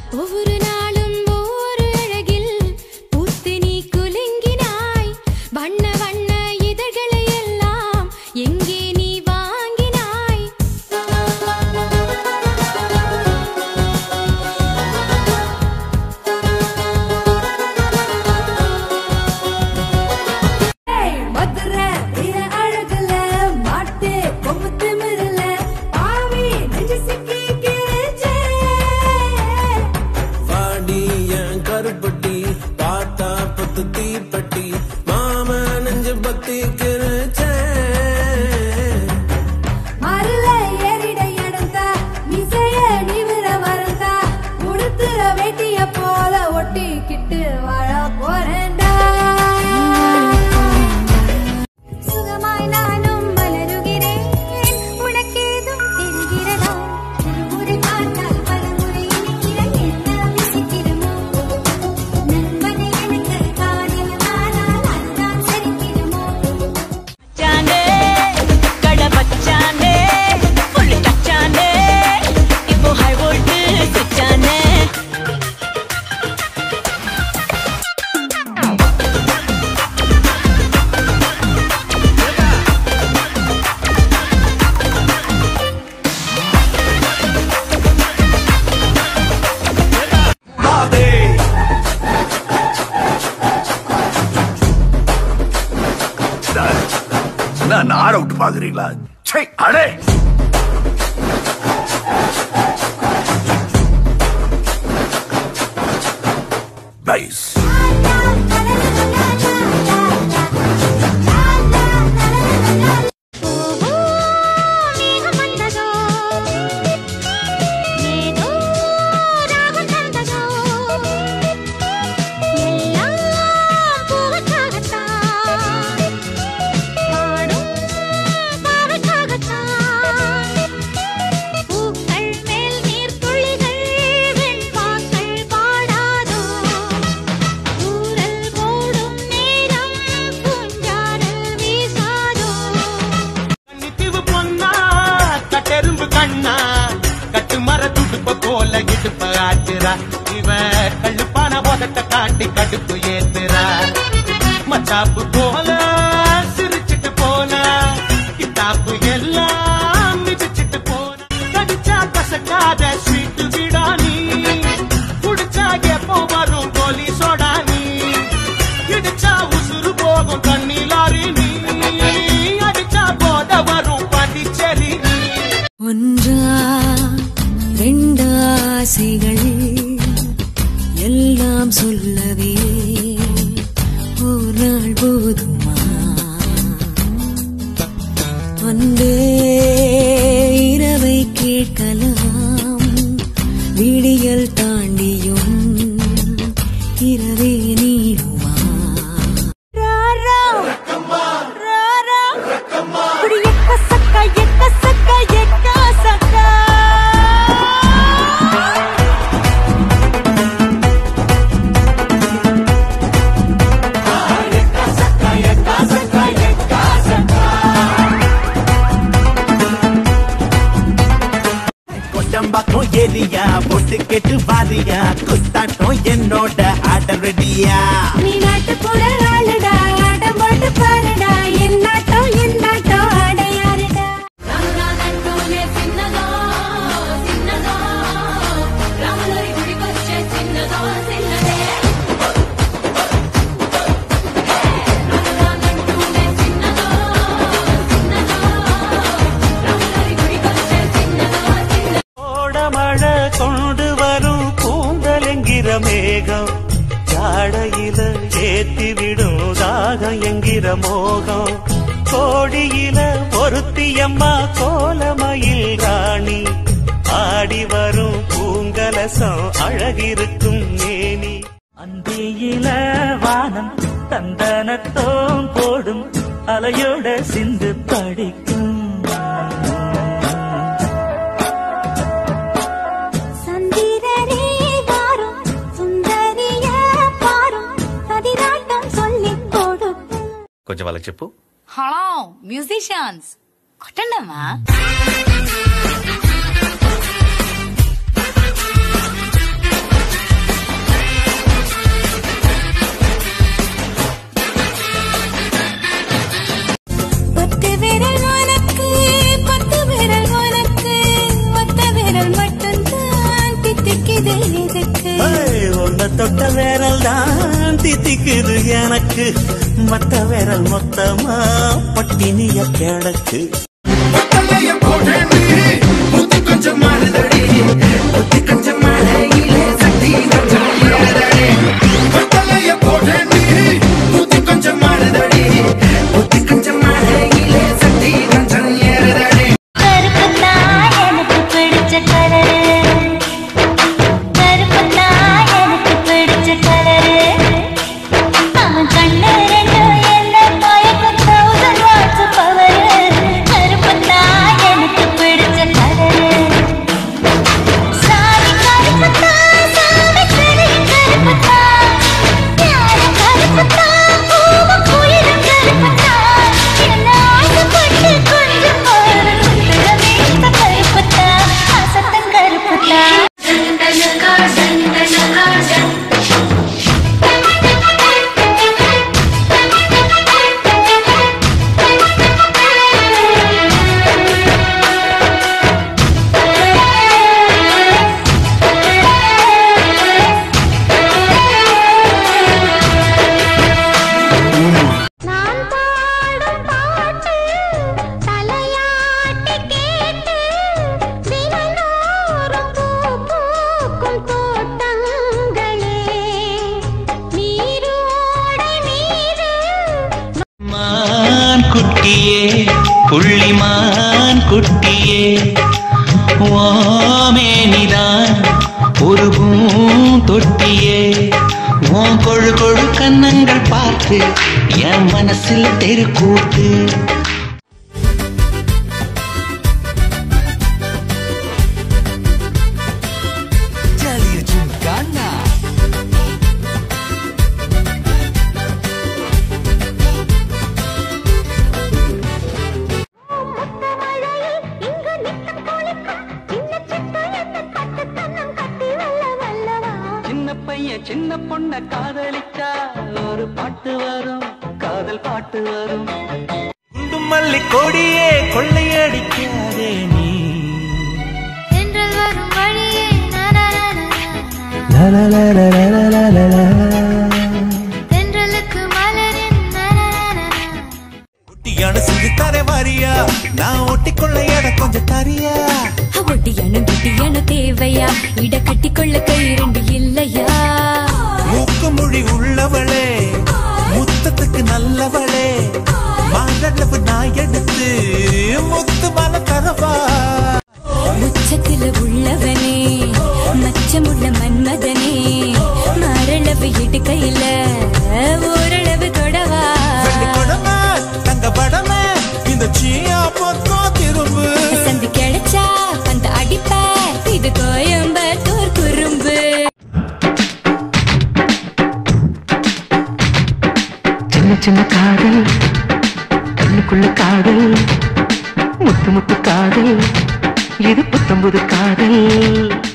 ஒவ்வொரு நாளும் ஒவ்வொரு அழகில் பூத்து நீ குலுங்கினாய் வண்ண வண்ண இதழ்களை எல்லாம் எங்கே நீ வாங்கினாய் மதுரை வீர அழகுல மாட்டு கொம்பு திமிருல பாவி நெஞ்சு சிக்கி கிழிச்சே வாடி என் கருப்பட்டி பார்த்தா பத்து தீப்பட்டி மாம நெஞ்சு பத்தி கிருச்சேன் மருள ஏறிட எடுத்தா மிசைய நிமிர மறந்தா உடுத்துற வேட்டிய போல ஒட்டிக்கிட்டு வாழ போறேன்டா சுகமாய் நானும் மலருகிறேன் உனக்கேதும் தெரிகிறதா ஒருமுறை பார்த்தால் பலமுறை இனிக்கிற என்ன விசிக்கிறமோ நண்பனை எனக்கு காதல் ஆனால் அதுதான் சரித்திரமோ வச்சானே கட வச்சானே புள்ளி கச்சானே இப்போ ஹை வோல்ட்டு சுச்சானே நான் ஆர் அவுட் பாக்குறீங்களா சை அடே நைஸ் ஓஹோ மேகம் வந்ததோ ஏதோ ராகம் தந்ததோ எல்லாம் பூவுக்காகத்தான் பாடும் பாவைக்காகத்தான் பூக்கள் மேல் நீர்த்துளிகள் வெண்பாக்கள் பாடாதோ ஊரல் போடும் நேரம் பூஞ்சாரல் வீசாதோ கண்ணித்தீவு பொண்ணா கட்டெரும்பு கண்ணா கட்டு மர துடுப்ப போல இடுப்ப ஆட்டுறா இவ கள்ளுப்பான போதட்ட காட்டி கடுப்பு ஏத்துறா மச்சாப்பு போல சிரிச்சிட்டு போனா கிட்டாப்பு எல்லாம் மிதிச்சிட்டு போனா கடிச்சா கசக்காத ஸ்வீட்டு விடா நீ குடிச்சா எப்போ வரும் கோலி சோடா நீ இடிச்சா உசுறு போகும் தண்ணி லாரி நீ அடிச்சா போத வரும் பாண்டிச்சேரி நீ ஒன்றா ரெண்டாசைகள் எல்லாம் சொல்லவே ஒரு நாள் போதுமா வந்தே இரவை கேட்கலாம் விடியல் தாண்டியும் இரவே நீடுமா ராரா ராரா குடி எக்க சக்க எக்க சக்க எக்க சக்க கொட்டம்பாக்கம் ஏரியா பொட்டு கெட்டு வாரியா குத்தாட்டம் என்னோட ஆட ரெடியா நீ நாட்டுப்புற ஆளுடா ஆட்டம் போட்டு பாருடா என் நாட்டம் என் நாட்டம் அடையாருடா சின்னதோ சின்னதோ ராமலரி குடி கொச்சே சின்னதோ சின்னதே ஓட மழை கொண்டு வரும் பூந்தலெங்கிற மேகம் ஜாடையில ஏத்தி விடும் தாகம் என்கிற மோகம் கோடியில ஒருத்தியம்மா கோலமயில் ராணி ஆடி வரும் பூங்கலசம் அழகிருக்கும் மேனி அந்தியில வானம் தந்தனத்தோம் போடும் அலையோட சிந்து படிக்கும் சந்திரரே வாரும் சுந்தரிய பாரும் கதிராட்டம் சொல்லிக் கொடுக்கும் కొంచెం వాళ్ళకి చెప్పు హలో మ్యూజిషియన్స్ కొట్టండమ్మా தொட்ட விரல் தான் தித்திக்குது எனக்கு மத்த விரல் மொத்தமா பட்டினிய கிடக்கு கருப்புத்தா எனக்கு பிடிச்ச கலரு கருப்புத்தா எனக்கு பிடிச்ச கலரு அவன் கண்ணு ரெண்டும் என்ன மயக்கம் தௌசண்ட் வாட்ஸ் பவரு கருப்புத்தா எனக்கு பிடிச்ச கலரு சாமி கருப்புத்தா சாமி சரி கருப்புத்தா யார கருப்புத்தா பூவ குயிலும் கருப்புத்தா என்ன ஆசைப்பட்டு கொஞ்சம் பாரு குத்துறமேத்த கருப்புத்தா அசத்தம் கருப்புத்தா நான் பாடும் பாட்டு தலையாட்டி கேட்டு தினந்தோறும் பூ பூக்கும் தோட்டங்களே நீரோடை மீது மான் குட்டியே புள்ளிமான் குட்டியே ஓமேனிதான் ஒரு தொட்டியே உன் கொழு கொழு கன்னங்கள் பார்த்து என் மனசில் தெருக்கூத்து இங்கு நித்தம் குளிக்கும் சின்ன சிட்டு என்ன பட்டு தன்னம் கட்டி வல்ல வல்லவா சின்ன பையன் சின்ன பொண்ண காதலிச்சா ஒரு பாட்டு வரும் காதல் பாட்டு வரும் குண்டு மல்லி கொடியே கொள்ளையடிக்காதே நீ தென்றல் வரும் வழியே தென்றலுக்கு மலரின் ஒட்டியான சிறு தரை வாரியா நான் ஒட்டிக்கொள்ள இடம் கொஞ்சம் தரியா ஒட்டியானு குட்டியானு தேவையா இட கட்டிக்கொள்ள கை ரெண்டு இல்லையா மூக்கு மொழி உள்ளவளே முத்தத்துக்கு நல்லவளே மாதளவு நான் எடுத்து முத்து மல தரவா உச்சத்துல உள்ளவனே மச்சமுள்ள மன்மதனே மரளவு இடு கையில ஓரளவு தொடவா வெள்ளி கொடமே தங்க படமே இந்த சீயா பக்கம் திரும்பு சந்து கிடைச்சா அந்த அடிப்ப இது கோயம்பத்தூர் குறும்பு சின்ன சின்ன காதல் கண்ணுக்குள்ள காதல் முத்து முத்து காதல் இது புத்தம்புது காதல்